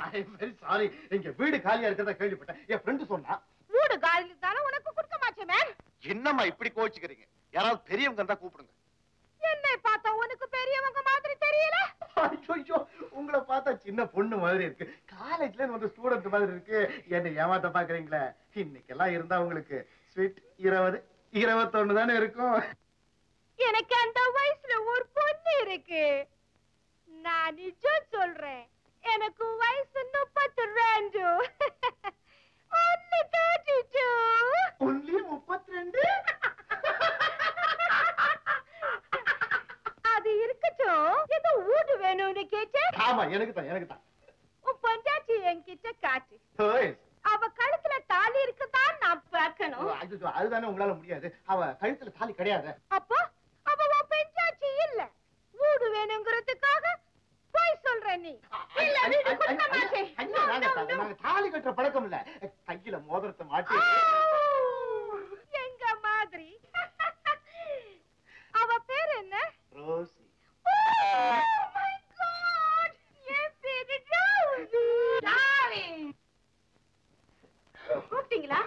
I very sorry இங்க வீடு காலியா இருக்கிறதா கேள்விப்பட்டேன் என் ஃப்ரெண்டு சொன்னா வீடு காலி தானே உனக்கு கொடுக்க மாட்டேன் மேம் என்னம்மா இப்படி கோச்சுக்கிறீங்க யாராவது பெரியவங்க இருந்தா கூப்பிடுங்க என்னை பார்த்தா உனக்கு பெரியவங்க மாதிரி தெரியல ஐயோ உங்களை பார்த்தா சின்ன பொண்ணு மாதிரி இருக்கு காலேஜ்ல வந்து ஸ்டூடெண்ட் மாதிரி இருக்கு என்ன ஏமாத்த பாக்குறீங்களே இன்னைக்கெல்லாம் இருந்தா உங்களுக்கு ஸ்வீட் இருபது இருபத்தொன்னு தானே இருக்கும் எனக்கு அந்த வயசுல ஒரு பொண்ணு இருக்கு நான் நிஜம் சொல்றேன் எனக்கு வயசு முப்பத்தி ரெண்டு ஒன்னு தேர்ட்டி டூ ஒன்லி முப்பத்தி ரெண்டு அது இருக்கட்டும் ஏதோ வீடு வேணும்னு கேட்டேன் ஆமா எனக்கு தான் எனக்கு தான் உன் பொண்டாட்டி என்கிட்ட காட்டு ஓய், அவ கழுத்துல தாலி இருக்குதான் நான் பார்க்கணும் ஐயோ, அதுதானே உங்களால முடியாது அவ கழுத்துல தாலி கிடையாது அப்போ அவ உன் பெஞ்சாச்சி இல்ல வீடு வேணுங்கிறதுக்காக போய் சொல்ற நீ இல்ல வீடு கொடுக்க மாட்டேன் ஐயா, நாங்க தா- நாங்க தாலி கட்டுற பழக்கம் இல்ல கையில மோதிரத்தை மாட்டி எங்க மாதிரி அவ பேர் என்ன ரோசி Oh my God! என் பேரு ரோசி. Darling. கூப்பிட்டீங்களா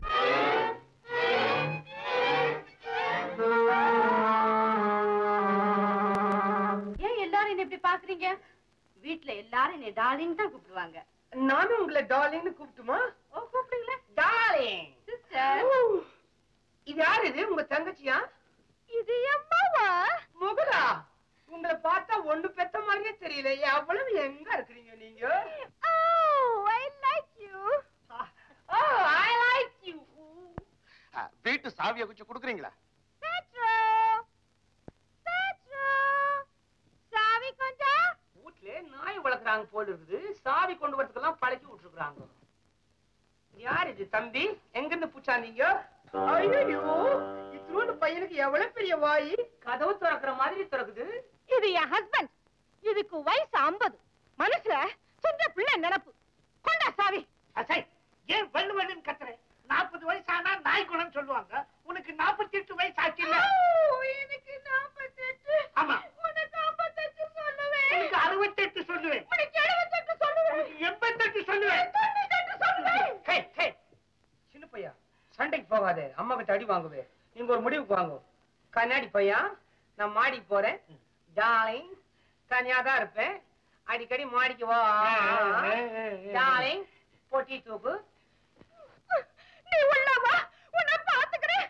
ஏன் எல்லாரும் என்ன இப்படி பாக்குறீங்க வீட்ல எல்லாரும் என்ன டார்லிங் தான் கூப்பிடுவாங்க நானும் உங்களை டார்லிங்னு கூப்பிட்டுமா ஓ கூப்பிடுங்களேன் டார்லிங் சிஸ்டர் இது யாரு இது உங்க தங்கச்சியா இது எம்மாவா முகலா உங்களை பார்த்தா ஒண்ணு பெத்த மாதிரியே தெரியல எவ்வளவு எங்க இருக்கிறீங்க நீங்க Oh, I like you. Oh I like you ஆ, வீட்டு சாவியை கொஞ்சம் கொடுக்குறீங்களா Petro! Petro! சாவி கொஞ்சம் வீட்ல நாய் வளர்க்குறாங்க போல இருக்குது சாவி கொண்டு வரதுக்கெல்லாம் பழக்கி விட்டுருக்காங்க யார் இது தம்பி எங்க இருந்து பூச்சாந்தீங்க ஐயோ இத்தனோண்டு பையனுக்கு எவ்வளவு பெரிய வாய் கதவு திறக்கிற மாதிரி திறக்குது இது என் ஹஸ்பண்ட் இதுக்கு வயசு 50 மனசுல சின்ன பிள்ளை நினப்பு கொண்டா சாவி அசை ஏன் வள்ளு வள்ளுன்னு கத்துற நாற்பது வயசு ஆனா நாய் குணம் சொல்லுவாங்க உனக்கு நாற்பத்தி எட்டு வயசு ஆச்சுல்ல ஓ, எனக்கு 48 ஆமா. உனக்கு 58 சொல்லுவேன் உனக்கு அறுபத்தெட்டு சொல்லுவேன் உனக்கு 78 சொல்லுவேன் உனக்கு எண்பத்தெட்டு சொல்லுவேன் 98 சொல்லுவேன் ஹே ஹே சின்ன பையா சண்டைக்கு போகாதே அம்மா கிட்ட அடி வாங்குவே நீங்க ஒரு முடிவுக்கு வாங்க கண்ணாடி பையா நான் மாடிக்கு போறேன் டார்லிங் தனியா தான் இருப்பேன் அடிக்கடி மாடிக்கு வா டார்லிங் பொட்டி தூக்கு நீ உள்ள வா உன்னை பாத்துக்கிறேன்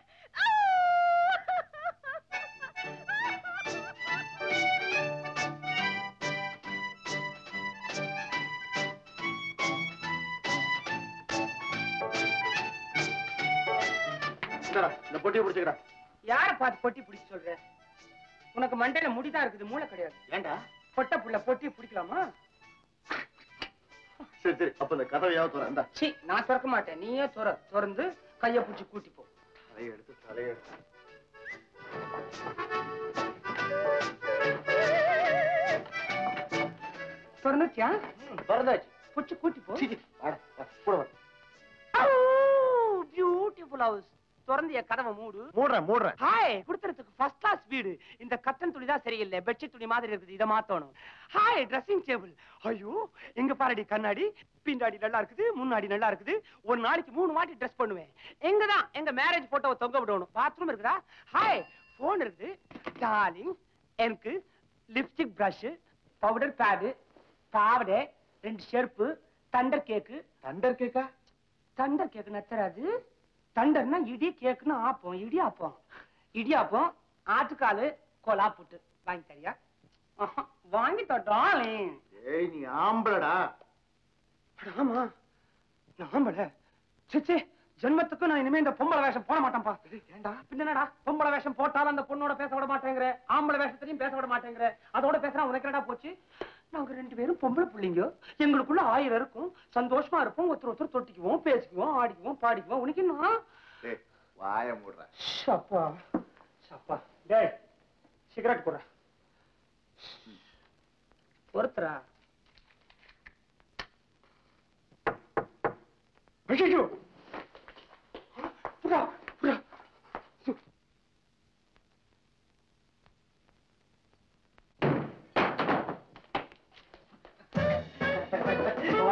இந்தாடா, இந்த பொட்டியை பிடிச்சுக்கிறா யார பார்த்து பொட்டி பிடிக்க சொல்ற உனக்கு மண்டையில முடிதான் இருக்குது மூளை கிடையாது ஏண்டா பொட்ட புள்ள பொட்டி பிடிக்கலாமா சரி சரி அப்ப இந்த கதவையாவது தர இந்த சி நான் திறக்க மாட்டேன் நீயே துற திறந்து கைய பிடிச்சி கூட்டி போ தலையை எடுத்து தலையை எடுத்து திறந்துச்சியா வரதாச்சு பிடிச்சி கூட்டி போ சீ, சீ, வாடா, வா, கூட வா. பியூட்டிஃபுல் ஹவுஸ் திறந்து என் கதவை மூடு மூடுறேன் மூடுறேன் ஹாய் கொடுத்துறதுக்கு ஃபர்ஸ்ட் கிளாஸ் வீடு இந்த கட்டன் துணி தான் சரியில்லை பெட்ஷீட் துணி மாதிரி இருக்குது இதை மாத்தணும் ஹாய் ட்ரெஸ்ஸிங் டேபிள் ஐயோ எங்க பாருடி கண்ணாடி பின்னாடி நல்லா இருக்குது முன்னாடி நல்லா இருக்குது ஒரு நாளைக்கு மூணு வாட்டி ட்ரெஸ் பண்ணுவேன் எங்க தான் எங்க மேரேஜ் போட்டோவை தொங்க விடணும் பாத்ரூம் இருக்குதா ஹாய் ஃபோன் இருக்குது டார்லிங் எனக்கு லிப்ஸ்டிக் பிரஷ் பவுடர் பேடு பாவடை ரெண்டு செருப்பு தண்டர் கேக்கு தண்டர் கேக்கா தண்டர் கேக்கு நச்சராது தண்டர்னா இடி கேக்குன்னு ஆப்போம் இடி ஆப்போம் இடி ஆப்போம் ஆட்டுக்காலு கோலா புட்டு வாங்கி தரியா ஆஹா, வாங்கி தட்டாலே ஏய் நீ ஆம்பளடா ஆமா நாமல சிச்சே ஜென்மத்துக்கு நான் இனிமே இந்த பொம்பளை வேஷம் போட மாட்டேன்ப்பா ஏண்டா பின்னடா பொம்பளை வேஷம் போட்டாலும் அந்த பொண்ணோட பேச விட மாட்டேங்கிற ஆம்பளை வேஷத்தையும் பேச விட மாட்டேங்கிற அதோட பேசுறா உனக்கு என்னடா போச்சு நாங்க ரெண்டு பேரும் பொம்பளை பிள்ளைங்க எங்களுக்குள்ள ஆயிரம் இருக்கும் சந்தோஷமா இருப்போம் ஒருத்தர் ஒருத்தர் தொட்டிக்குவோம் பேசிக்குவோம் ஆடிக்குவோம் பாடிக்குவோம் உனக்கு என்ன டேய் வாய மூடுற அப்பா அப்பா டேய் சிகரெட் போடுற ஒருத்தரா ஐயோ புறா புறா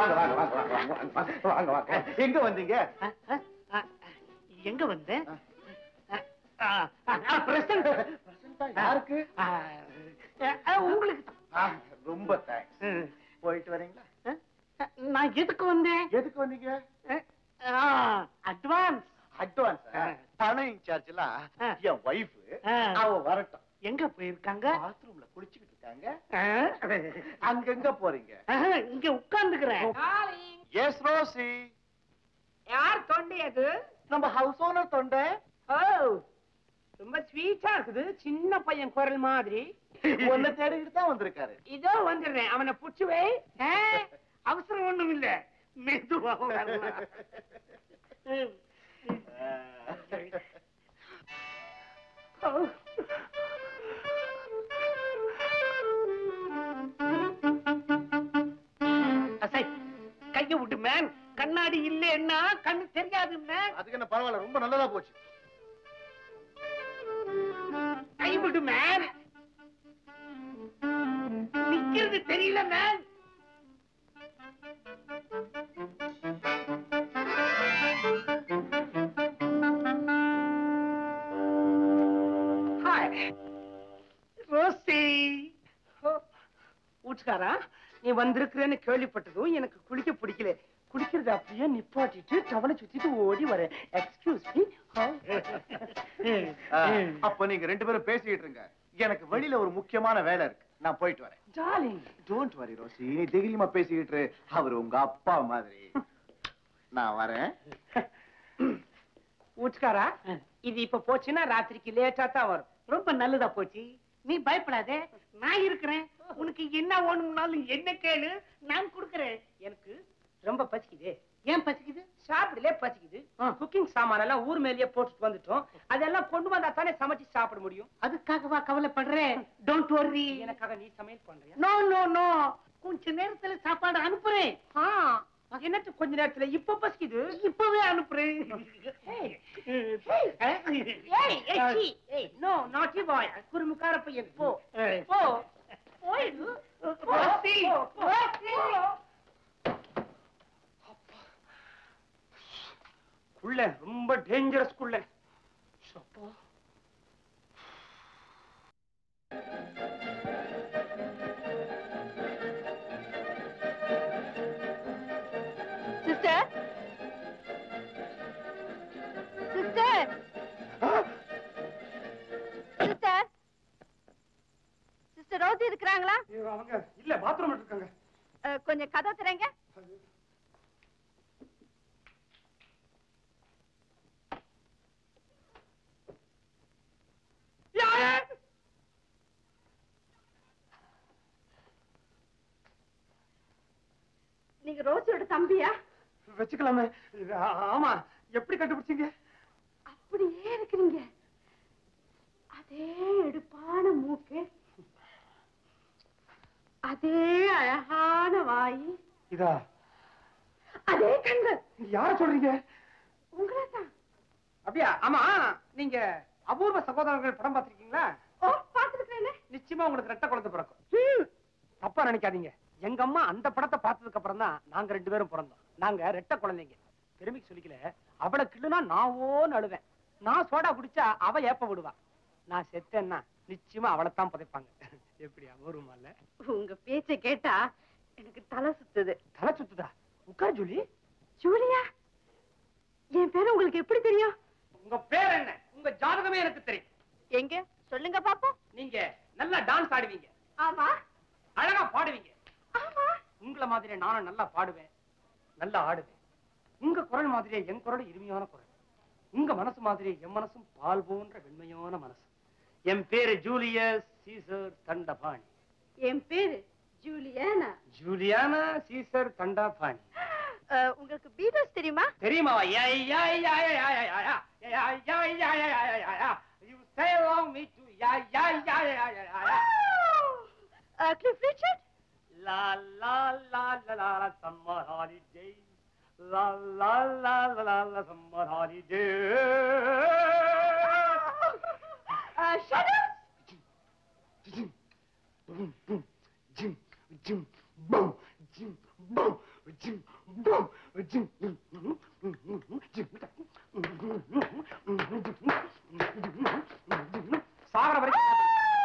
வாங்க வாங்க வாங்க வாங்க வாங்க வாங்க வாங்க வாங்க எங்க வந்தீங்க அஹ், அஹ், அஹ், எங்க வந்தேன் அஹ், அஹ், அஹ், present. யாருக்கு அஹ், அஹ், உங்களுக்கு தான். ஆ, ரொம்ப தேங்க்ஸ் அஹ், போயிட்டு வரீங்களா அஹ், அஹ், நான் எதுக்கு வந்தேன் எதுக்கு வந்தீங்க அட்வான்ஸ் அட்வான்ஸ் ஆ. பணம் இன்சார்ஜ் எல்லாம் ஆ. என் ஒய்ஃப் ஆ. அவ வரட்டும் எங்க போயிருக்காங்க பாத்ரூம்ல குளிச்சுக்கிட்டு இருக்காங்க அஹ், அங்கங்க போறீங்க அஹ், இங்க உட்கார்ந்துக்கிறேன் எஸ் ரோசி யார் தொண்டை அது நம்ம ஹவுஸ் ஓனர் தொண்டை ஓ ரொம்ப ஸ்வீட்டா இருக்குது சின்ன பையன் குரல் மாதிரி ஒன்ன தேடிக்கிட்டு தான் வந்திருக்காரு இதோ வந்துடுறேன் அவனை புடிச்சு வை அஹ், அவசரம் ஒண்ணும் இல்ல மெதுவா வரலாம். ம், அசை கைய விட்டு மேன் கண்ணாடி இல்லைன்னா கண்ணு தெரியாது மேன் அதுக்கு என்ன பரவாயில்ல ரொம்ப நல்லதா போச்சு கை விடு மேன் நிக்கிறது தெரியல மேன் ஹாய் ரோசி ஊட்டுக்காரா நீ வந்திருக்கிறேன்னு கேள்விப்பட்டதும் எனக்கு குளிக்க பிடிக்கல குளிக்கிறது அப்படியே நிப்பாட்டிட்டு டவலை சுத்திட்டு ஓடி வரேன் எக்ஸ்கியூஸ் மீ ஆ, அப்ப நீங்க ரெண்டு பேரும் பேசிக்கிட்டு இருங்க எனக்கு வெளியில ஒரு முக்கியமான வேலை இருக்கு நான் போயிட்டு வரேன் டார்லிங் டோன்ட் வரி ரோசி நீ தைரியமா பேசிக்கிட்டு இரு. அவர் உங்க அப்பா மாதிரி நான் வரேன் ஊட்டுக்காரா இது இப்ப போச்சுன்னா ராத்திரிக்கு லேட்டா தான் வரும் ரொம்ப நல்லதா போச்சு நீ பயப்படாத நான் இருக்கிறேன் உனக்கு என்ன வேணும்னாலும் என்ன கேளு நான் கொடுக்கறேன் எனக்கு ரொம்ப பசிக்குதே ஏன் பசிக்குது சாப்பிடலே பசிக்குது குக்கிங் சாமான் எல்லாம் ஊர் மேலேயே போட்டுட்டு வந்துட்டோம் அதெல்லாம் கொண்டு வந்தா தானே சமைச்சு சாப்பிட முடியும் அதுக்காகவா கவலைப்படுறேன் டோன்ட் வரி எனக்காக நீ சமையல் பண்றியா நோ நோ நோ கொஞ்ச நேரத்துல சாப்பாடு அனுப்புறேன் ஆ, என்னட்டு கொஞ்ச நேரத்துல இப்ப பசிக்குது இப்பவே அனுப்புறேன் ஏய், அஹ், ஏய், ஏய், சீ, ஏய், no, naughty boy. குறுமுக்கார பையன், போ, ஏய். போ. போயிடு. போ, ரோசி, போ, போ, ரோசி. போ. அப்பா. குள்ள ரொம்ப டேஞ்சரஸ் குள்ள அப்பா. Sister sister sister sister Rosie இருக்கிறாங்களா ஐயோ, அவங்க இல்ல பாத்ரூம் இருக்காங்க அஹ், கொஞ்சம் கதை திறங்க நீங்க ரோசியோட தம்பியா வச்சுக்கலாமே ஆ- ஆமா எப்படி கண்டுபிடிச்சீங்க அப்படியே இருக்கிறீங்க அதே எடுப்பான மூக்கு அதே அழகான வாய் இதா அதே கண்கள் யார சொல்றீங்க உங்களை தான் அப்படியா ஆமா நீங்க அபூர்வ சகோதரர்கள் படம் பார்த்திருக்கீங்களா ஓ பாத்துருக்கேன் நிச்சயமா உங்களுக்கு ரெட்ட குழந்தை பிறக்கும் தப்பா நினைக்காதீங்க எங்க அம்மா அந்த படத்தை பார்த்ததுக்கு அப்புறம் தான் நாங்க ரெண்டு பேரும் பிறந்தோம் நாங்க ரெட்ட குழந்தைங்க பெருமைக்கு சொல்லிக்கல அவளை கிள்ளுனா நான் ஓன்னு அழுவேன் நான் சோடா குடிச்சா அவ ஏப்ப விடுவா நான் செத்தேன்னா நிச்சயமா அவளைத்தான் புதைப்பாங்க எப்படி அபூர்வமா இல்ல உங்க பேச்ச கேட்டா எனக்கு தலை சுத்துது தலை சுத்துதா உட்கார் ஜூலி ஜூலியா என் பேரு உங்களுக்கு எப்படி தெரியும் உங்க பேர் என்ன உங்க ஜாதகமே எனக்கு தெரியும் எங்க சொல்லுங்க பாப்போம் நீங்க நல்லா டான்ஸ் ஆடுவீங்க ஆமா அழகா பாடுவீங்க ஆமா உங்கள மாதிரியே நானும் நல்லா பாடுவேன் நல்லா ஆடுவேன் உங்க குரல் மாதிரியே என் குரல் இனிமையான குரல் உங்க மனசு மாதிரியே என் மனசும் பால் போன்ற வெண்மையான மனசு என் பேரு ஜூலியஸ் சீசர் தண்டபாணி என் பேரு ஜூலியானா ஜூலியானா சீசர் தண்டபாணி அஹ், உங்களுக்கு பீட்டல்ஸ் தெரியுமா தெரியுமா yeah yeah yeah yeah yeah yeah yeah yeah yeah yeah yeah yeah yeah yeah yeah you say along me to yeah yeah yeah yeah yeah yeah yeah அஹ், Cliff Richard La la la la la la summer holiday. La la la la la la summer holiday. அஹ், shut up Boom boom jim jim boom jim boom சாகர வரைக்கும்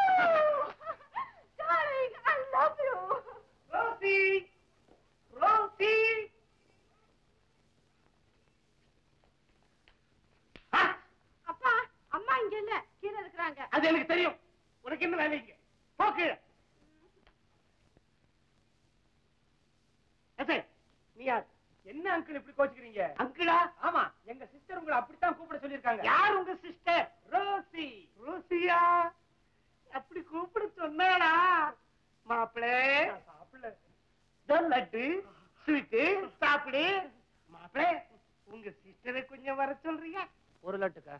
Darling, I love you. Rosie Rosie ஆ, அப்பா அம்மா இங்க இல்ல கீழே இருக்கிறாங்க அது எனக்கு தெரியும் உனக்கு என்ன வேலை இங்க போ கீழே அசை, நீ யார் என்ன அங்கிள் இப்படி கோச்சுக்கிறீங்க அங்கிளா ஆமா எங்க சிஸ்டர் உங்களை அப்படித்தான் கூப்பிட சொல்லிருக்காங்க யார் உங்க சிஸ்டர் ரோசி ரோசியா அப்படி கூப்பிட சொன்னாடா மாப்பிளே சாப்பிடல இதோ லட்டு ஸ்வீட்டு சாப்பிடு மாப்பிளே உங்க சிஸ்டரை கொஞ்சம் வர சொல்றியா ஒரு லட்டுக்கா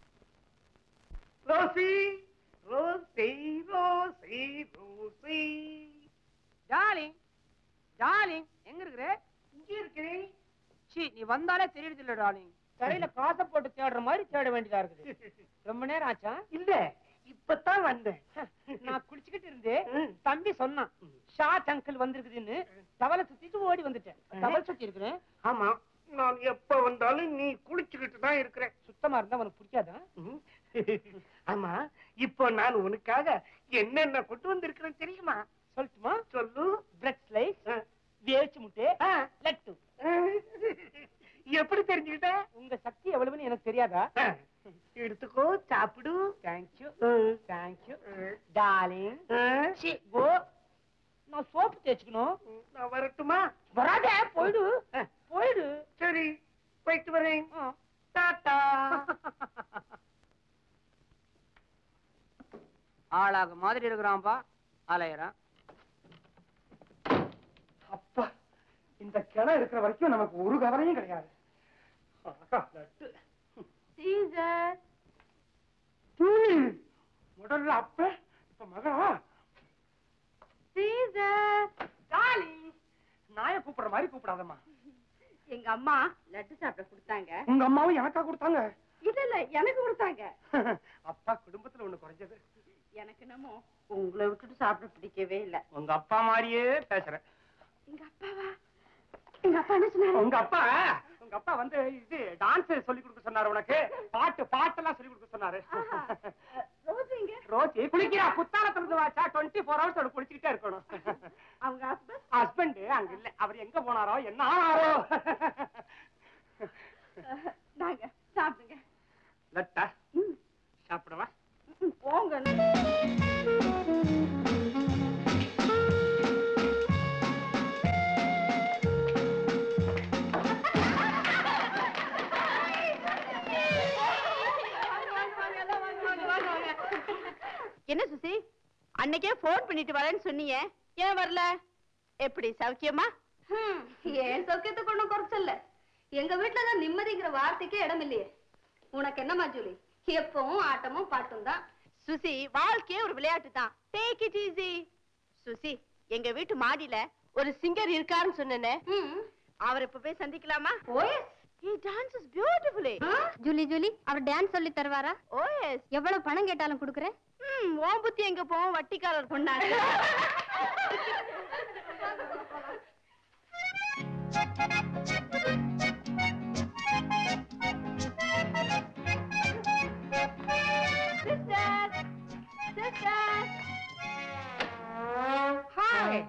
Rosie Rosie Rosie Rosie darling darling எங்க இருக்கிற இங்க இருக்கிறேன் சீ நீ வந்தாலே தெரியுது இல்ல டார்லிங் கடையில காசை போட்டு தேடுற மாதிரி தேட வேண்டியதா இருக்குது ரொம்ப நேரம் ஆச்சா இல்ல இப்பதான் வந்தேன் நான் குளிச்சுக்கிட்டு இருந்து ம். தம்பி சொன்னான் ஷார்ட் அங்கிள் வந்திருக்குதுன்னு டவலை சுத்திட்டு ஓடி வந்துட்டேன் டவல் சுத்தி இருக்கிறேன் ஆமா நான் எப்ப வந்தாலும் நீ குளிச்சுக்கிட்டு தான் இருக்கிறேன் சுத்தமா இருந்தா உனக்கு பிடிக்காதா ம். ஆமா இப்போ நான் உனக்காக என்னென்ன கொண்டு வந்திருக்கிறேன் தெரியுமா சொல்லட்டுமா சொல்லு பிரெட் ஸ்லைஸ் ஆ. வேச்சு முட்டை ஆ. லட்டு எப்படி தெரிஞ்சுக்கிட்ட உங்க சக்தி எவ்வளவுன்னு எனக்கு தெரியாதா ஆ. எடுத்துக்கோ சாப்பிடு தேங்க்யூ ம். தேங்க்யூ டார்லிங் ஆ. சி கோ நான் சோப்பு தேய்ச்சுக்கணும் நான் வரட்டுமா வராதே போயிடு ஆ. போயிடு சரி போயிட்டு வரேன் ஆ. டாட்டா ஆளாக மாதிரி இருக்கிறான்பா அலையறான் அப்பா இந்த கிணறு இருக்கிற வரைக்கும் நமக்கு ஒரு கவலையும் கிடையாது ஆஹா, லட்டு. சீசர் ம், முதல்ல அப்ப இப்ப மகளா சீசர் டார்லிங் நாய கூப்பிடுற மாதிரி கூப்பிடாதம்மா எங்க அம்மா லட்டு சாப்பிட கொடுத்தாங்க உங்க அம்மாவும் எனக்கா கொடுத்தாங்க இல்ல இல்ல எனக்கு கொடுத்தாங்க அப்பா குடும்பத்துல ஒண்ணு குறைஞ்சது எனக்கு என்னமோ உங்களை விட்டுட்டு சாப்பிட பிடிக்கவே இல்ல உங்க அப்பா மாதிரியே பேசுறேன் எங்க அப்பாவா எங்க அப்பா என்ன சொன்னாரு உங்க அப்பா உங்க அப்பா வந்து இது டான்ஸ் சொல்லி கொடுக்க சொன்னாரு உனக்கு பாட்டு பாட்டெல்லாம் சொல்லி கொடுக்க சொன்னாரு ஆஹா. ரோசிங்க ரோசி குளிக்கிறா குத்தாலத்துல இருந்து வாச்சா டுவெண்ட்டி ஃபோர் ஹவர்ஸ் அவரு குளிச்சுக்கிட்டே இருக்கணும் அவங்க ஹஸ்பண்ட் ஹஸ்பண்ட் அங்க இல்ல அவர் எங்க போனாரோ என்ன ஆனாரோ நாங்க சாப்பிடுங்க லட்டா ம், சாப்பிடவா ம், போங்க என்ன சுசி அன்னைக்கே போன் பண்ணிட்டு வரேன்னு சொன்னீங்க ஏன் வரல எப்படி சௌக்கியமா ஏன் சௌக்கியத்துக்கு ஒண்ணும் குறைச்சல்ல எங்க வீட்டுல தான் நிம்மதிங்கிற வார்த்தைக்கே இடம் இல்லையே உனக்கு என்னம்மா ஜூலி எப்பவும் ஆட்டமும் பாட்டும் தான் சுசி வாழ்க்கையே ஒரு விளையாட்டு தான் டேக் இட் ஈஸி சுசி எங்க வீட்டு மாடியில ஒரு சிங்கர் இருக்காருன்னு சொன்னேனே அவர் இப்ப போய் சந்திக்கலாமா oh yes he dances beautifully Julie Julie அவர் டான்ஸ் சொல்லி தருவாரா oh yes எவ்வளவு பணம் கேட்டாலும் கொடுக்குறேன் ம் ஓம் புத்தி எங்க போவோம் வட்டிக்காரர் பொண்ணாங்க sister sister hi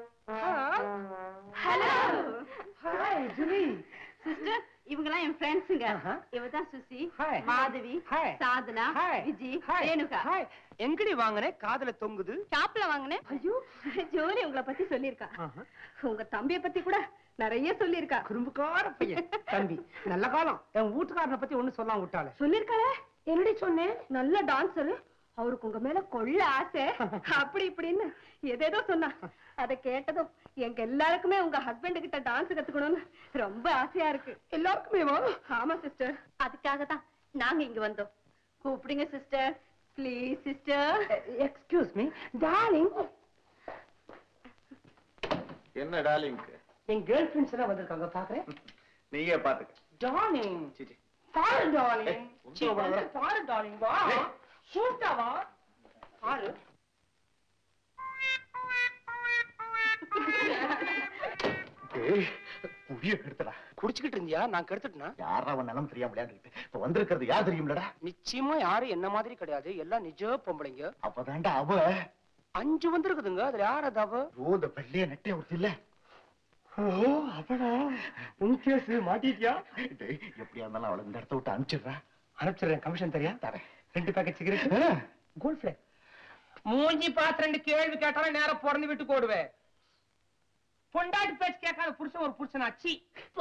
hello hi Julie sister இவங்கலாம் என் ஃப்ரெண்ட்ஸுங்க ஆஹா. இவ தான் Susi Hi. Madhavi Hi. Sadhana hi Viji hi Renuka hi எங்கடி வாங்குனே காதுல தொங்குது ஷாப்ல வாங்கினேன் ஐயோ ஜோலி உங்களை பத்தி சொல்லியிருக்கா ஆஹா. உங்க தம்பிய பத்தி கூட நிறைய சொல்லியிருக்கா குறும்புக்கார பையன் தம்பி நல்ல காலம் என் வீட்டுக்காரனை பத்தி ஒண்ணு சொல்லாம விட்டாளே சொல்லிருக்காளே என்னடி சொன்னேன் நல்ல டான்சர் அவருக்கு உங்க மேல கொள்ள ஆசை அப்படி இப்படின்னு எதேதோ சொன்னா அத கேட்டதும் எங்க எல்லாருக்குமே உங்க ஹஸ்பண்ட் கிட்ட டான்ஸ் கத்துக்கணும்னு ரொம்ப ஆசையா இருக்கு எல்லாருக்குமே ஆமா சிஸ்டர் அதுக்காக தான் நாங்க இங்க வந்தோம் கூப்பிடுங்க sister please sister excuse me darling என்ன டார்லிங் என் கேர்ள் ஃபிரெண்ட்ஸ் எல்லாம் வந்திருக்காங்க பாக்குறேன் நீயே பாத்துக்க டார்லிங் சீச்சி. பாரு டார்லிங் ஏய், உள்ள போடா, வர. பாரு டார்லிங் வா ஏய். ஷூட்டா வா பாரு குடிய கெடுத்தடா குடிச்சுக்கிட்டு இருந்தியா நான் கெடுத்துட்டேனா யாரா அவன் நிலம் தெரியாம விளையாண்டுக்கிட்டு இப்ப வந்திருக்கிறது யார் தெரியும்லடா நிச்சயமா யாரும் என்ன மாதிரி கிடையாது எல்லாம் நிஜ பொம்பளைங்க அப்பதான்டா அவ அஞ்சு வந்திருக்குதுங்க அதுல யார் அது அவ ஓ இந்த வெள்ளைய நெட்டே ஒருத்தி இல்ல ஓ அவனா உன் கேஸ் மாட்டிட்டியா டேய் எப்படியா இருந்தாலும் அவளை இந்த இடத்த விட்டு அனுப்பிச்சிடுறா அனுப்பிச்சிடுறேன் கமிஷன் தெரியா தரேன் ரெண்டு பேக்கெட் சிகரெட் கோல்ட் ஃபிளேக் மூஞ்சி பார்த்து ரெண்டு கேள்வி கேட்டாலும் நேரம் பிறந்து விட்டு போடுவேன் பொண்டாட்டி பேச்சு கேட்காத புருஷன் ஒரு புருஷனாச்சி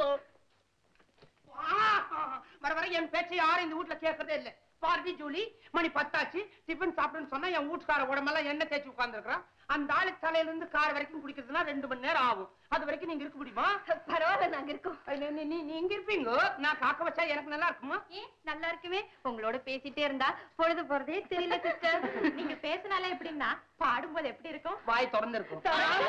வர வர என் பேச்சை யாரும் இந்த வீட்டுல கேட்கறதே இல்ல பார்ட்டி ஜூலி மணி பத்தாச்சு டிஃபன் சாப்பிடுன்னு சொன்னா என் வீட்டுக்கார உடம்பெல்லாம் எண்ணெய் தேய்ச்சி உட்கார்ந்துருக்கான் அந்த ஆளு தலையில இருந்து கார் வரைக்கும் குடிக்கிறதுனா ரெண்டு மணி நேரம் ஆகும் அது வரைக்கும் நீங்க இருக்க முடியுமா பரவாயில்ல நாங்க இருக்கோம் நீ- நீ- நீ- நீங்க இருப்பீங்க நான் காக்க வச்சா எனக்கு நல்லா இருக்குமா ஏன் நல்லா இருக்குமே உங்களோட பேசிட்டே இருந்தா பொழுது போறதே தெரியல சிஸ்டர் நீங்க பேசினாலே எப்படின்னா பாடும்போது எப்படி இருக்கும் வாய் திறந்து இருக்கும்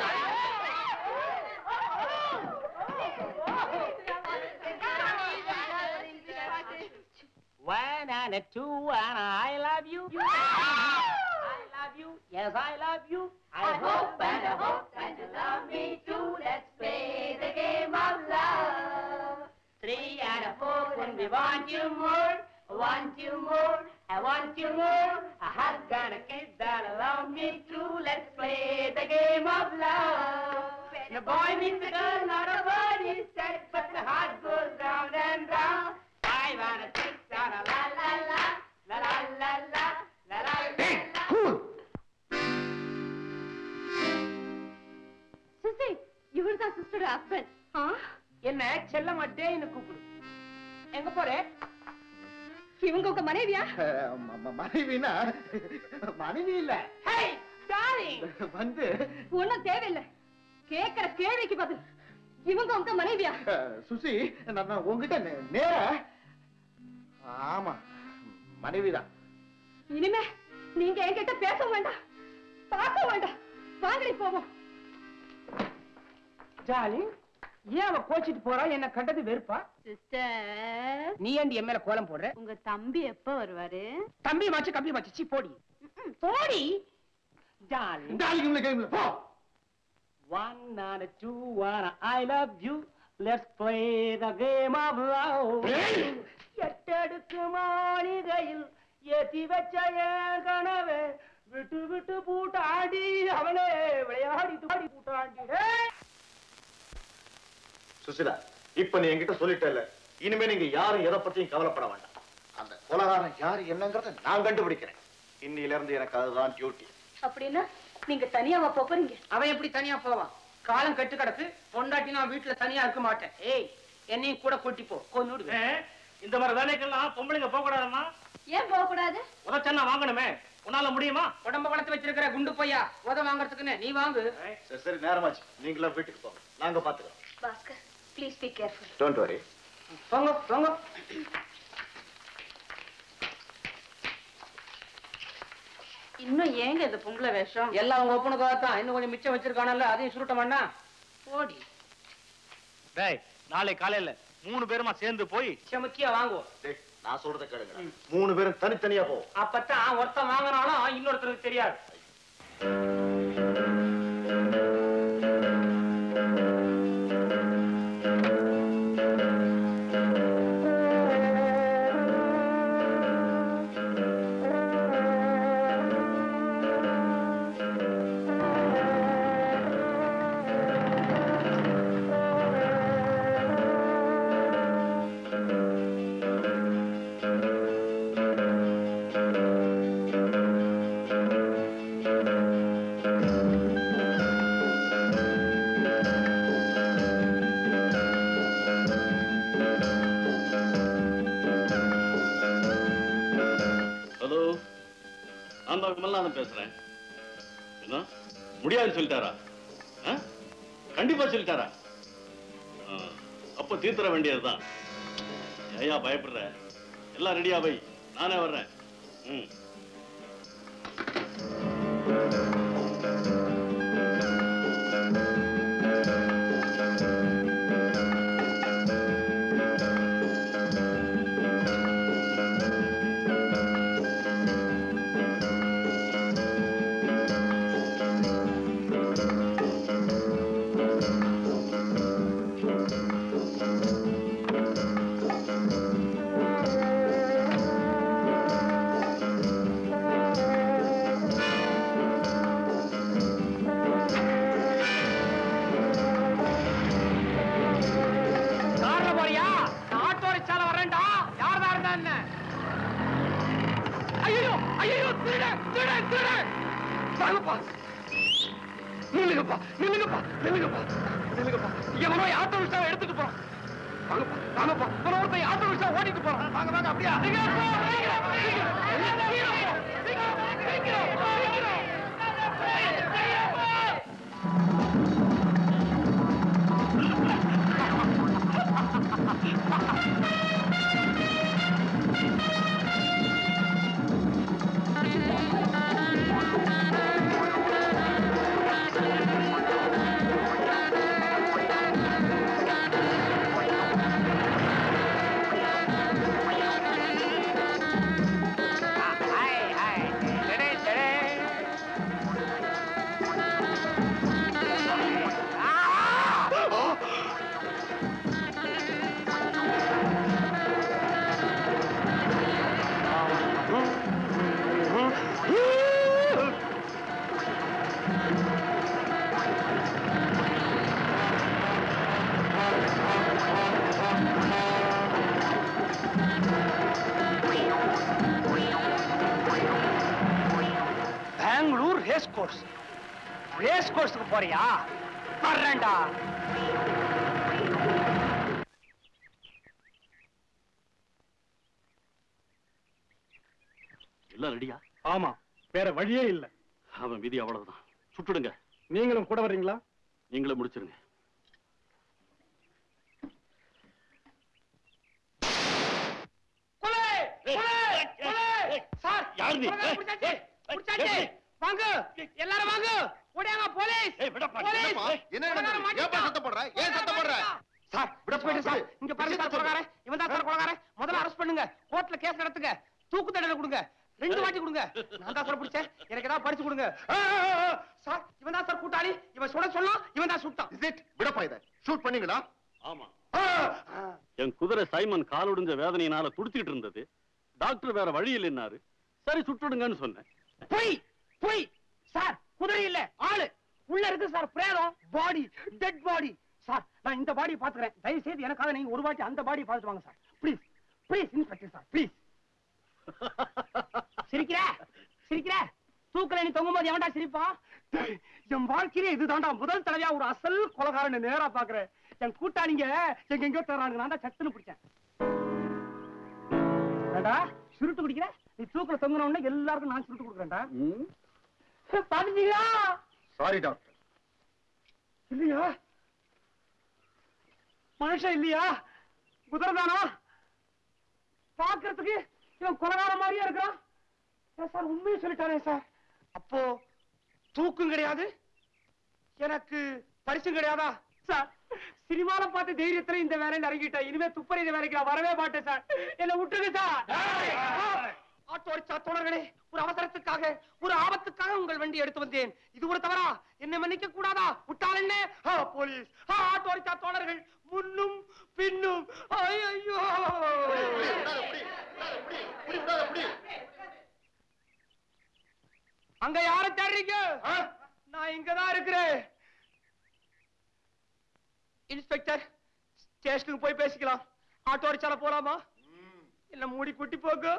One and a two and a I love you. I love you. Yes, I love you. I hope and I hope that you love me too. Let's play the game of love. Three and a four when we want you more. Want you more. I want you more. A hug and a kiss that love me too. Let's play the game of love. The boy meets the girl, not a word is said, but the heart goes round and round. Five and a six and a la la la, la la la la, la la la la. சிசி இவர்தான் sister husband ஆ என்ன செல்லம் அட்டேன்னு கூப்பிடு எங்க போறே இவங்க உங்க மனைவியா மனைவினா மனைவி இல்ல ஹே டார்லிங் வந்து ஒண்ணும் தேவையில்லை கேக்குற கேள்விக்கு பதில் இவங்க உங்க மனைவியா அஹ், சுசி நான் நான் உங்ககிட்ட நே- நேரா ஆமா மனைவிதான் இனிமே நீங்க என்கிட்ட பேச வேண்டாம் பார்க்க வேண்டாம் வாங்கடி போவோம் டார்லிங் ஏன் அவ கோச்சிட்டு போறா என்ன கண்டது வெறுப்பா சிஸ்டர் நீ ஏண்டி என் மேல கோலம் போடுற உங்க தம்பி எப்ப வருவாரு தம்பி மாச்சு கம்பி மாச்சு சீ போடி போடி டார்லிங் இந்த ஆளுக்கு இவனுக்கு கையில போ One and a two and a I love you. Let's play the game of love. எட்டடுக்கு மாளிகையில் ஏத்தி வச்ச என் கனவே விட்டு விட்டு பூட்டாடி அவனே விளையாடி துடி பூட்டாண்டி டேய். சுசிலா இப்ப நீ என்கிட்ட சொல்லிட்டல இனிமே நீங்க யாரும் எதை பத்தியும் கவலைப்பட வேண்டாம் அந்த கொலகாரன் யாரு என்னங்கறத நான் கண்டுபிடிக்கிறேன் இன்னில இருந்து எனக்கு அதுதான் டியூட்டி அப்படின்னா நீங்க தனியாவா போறீங்க அவன் எப்படி தனியா போவான் காலம் கட்டு கிடக்கு பொண்டாட்டி நான் வீட்டுல தனியா இருக்க மாட்டேன் ஏய் என்னையும் கூட கூட்டி போ கொன்னுடு இந்த மாதிரி வேலைக்கெல்லாம் பொம்பளைங்க போக கூடாதுமா ஏன் போக கூடாது உதச்சன்னா வாங்கணுமே உன்னால முடியுமா உடம்ப வளர்த்து வச்சிருக்கிற குண்டு பையா உத வாங்குறதுக்குன்னு நீ வாங்கு சரி சரி நேரமாச்சு நீங்களா வீட்டுக்கு போங்க நாங்க பாத்துக்கிறோம் Bhaskar please be careful don't worry போங்க போங்க இன்னும் ஏங்க இந்த பொம்பளை வேஷம் எல்லாம் உங்க ஒப்பனுக்காக தான் இன்னும் கொஞ்சம் மிச்சம் வச்சிருக்கானல்ல அதையும் சுருட்ட மாட்டா ஓடி டேய் நாளை காலையில மூணு பேருமா சேர்ந்து போய் செமுக்கியா வாங்குவோம் டேய் நான் சொல்றத கேளுங்க மூணு பேரும் தனித்தனியா போ அப்பத்தான் ஒருத்தன் வாங்கினாலும் இன்னொருத்தருக்கு தெரியாது ஹலோ நான் தான் விமல்நாதன் பேசுறேன் என்ன முடியாதுன்னு சொல்லிட்டாரா ஆ? கண்டிப்பா சொல்லிட்டாரா ஆ, அப்ப தீர்த்தர வேண்டியதுதான் ஏயா பயப்படுற எல்லாம் ரெடியா வை நானே வர்றேன் ம் வாங்கப்பா நில்லுங்கப்பா நில்லுங்கப்பா நில்லுங்கப்பா நில்லுங்கப்பா எவனோ ஆட்டோ ரிக்ஷாவை எடுத்துட்டு போறான் வாங்கப்பா வாங்கப்பா ஒரு ஒருத்தன் ஆட்டோ ரிக்ஷா ஓட்டிட்டு போறான் வாங்க வாங்க அப்படியே சீக்கிரம் போ, சீக்கிரம், சீக்கிரம், சீக்கிரம் போ, சீக்கிரம், சீக்கிரம், சீக்கிரம். பெங்களூர் ரேஸ் கோர்ஸ் ரேஸ் கோர்ஸுக்கு போறியா வர்றேன்டா எல்லாம் ரெடியா ஆமா வேற வழியே இல்ல அவன் விதி அவ்வளவுதான் சுட்டுடுங்க நீங்களும் கூட வர்றீங்களா நீங்களே முடிச்சிருங்க கொலை கொலை கொலை சார் யார் நீ? கொலை, ஏய், புடிச்சாச்சு, ஏய், புடிச்சாச்சு. ஏய், வாங்க எல்லாரும் வாங்க ஓடியாங்க போலீஸ் ஏய், விடப்பா, போலீஸ். என்னப்பா? என்ன கொலைகாரன் நடந்தது? ஏன்பா மாட்டிக்கிட்டான். சத்தம் போடுற? ஏன் சத்தம் போடுற? சார் விடப்பா, விடப்பா சார் விடு. இங்க பாருங்க சார் கொலைகாரன் இவன் தான் சார் கொலைகாரன் முதல்ல அரெஸ்ட் பண்ணுங்க கோர்ட்ல கேஸ் நடத்துங்க தூக்கு தண்டனை கொடுங்க ரெண்டு வாட்டி கொடுங்க நான் தான் சார் பிடிச்சேன் எனக்கு ஏதாவது படிச்சு கொடுங்க ஆ, ஆ, ஆ. சார் இவன் தான் சார் கூட்டாளி இவன் சுட சொன்னான் இவன் தான் சுட்டான் Is it? விடப்பா இத ஷூட் பண்ணீங்களா ஆமா ஆ, ஆ. என் குதிரை சைமன் காலுடைஞ்ச வேதனையினால துடிச்சிட்டு இருந்தது டாக்டர் வேற வழி இல்லைன்னாரு சரி சுட்டுடுங்கன்னு சொன்னேன் பொய் பொய் சார் குதிரை இல்ல ஆளு உள்ள இருக்கு சார் பிரேதம் பாடி டெட் பாடி சார் நான் இந்த பாடியை பாத்துக்கிறேன் தயவு செய்து எனக்காக நீங்க ஒரு வாட்டி அந்த பாடியை பார்த்துட்டு வாங்க sir please please inspector sir please சிரிக்கிற சிரிக்கிற தூக்கல நீ தொங்கும் போது எவன்டா சிரிப்பான் டேய், என் வாழ்க்கையிலே இதுதான்டா முதல் தடவையா ஒரு அசல் கொலகாரனை நேரா பாக்குறேன் என் கூட்டாளிங்க எங்க எங்கேயோ தர்றானுங்க நான் தான் சத்துன்னு பிடிச்சேன் ஏண்டா சுருட்டு குடிக்கிற நீ தூக்கல தொங்குன உடனே எல்லாருக்கும் நான் சுருட்டு கொடுக்குறேன்டா பாத்தீங்களா சாரி டாக்டர் இல்லையா மனுஷன் இல்லையா குதிரைதானா பாக்குறதுக்கு இவன் கொலகார மாதிரியா இருக்கிறான் ஏன் சார் உண்மையை சொல்லிட்டானே சார் அப்போ தூக்கும் கிடையாது எனக்கு பரிசும் கிடையாதா சார் சினிமால பார்த்த தைரியத்துல இந்த வேலையில இறங்கிட்டேன் இனிமே துப்பறிந்த வேலைக்கு நான் வரவே மாட்டேன் சார் என்ன விட்டுருங்க சார் ஆட்டோ ரிக்ஷா தோழர்களே ஒரு அவசரத்துக்காக ஒரு ஆபத்துக்காக உங்கள் வண்டி எடுத்து வந்தேன் இது ஒரு தவறா என்னை மன்னிக்க கூடாதா விட்டால் என்ன ஆ, போலீஸ் ஆ, ஆட்டோ ரிக்ஷா தோழர்கள் முன்னும் பின்னும் ஐயோ அங்க யார தேடுறீங்க நான் இங்கதான் இருக்கிறேன் இன்ஸ்பெக்டர் ஸ்டேஷனுக்கு போய் பேசிக்கலாம் ஆட்டோ ரிக்ஷால போலாமா என்ன மூடி குட்டி போக்கு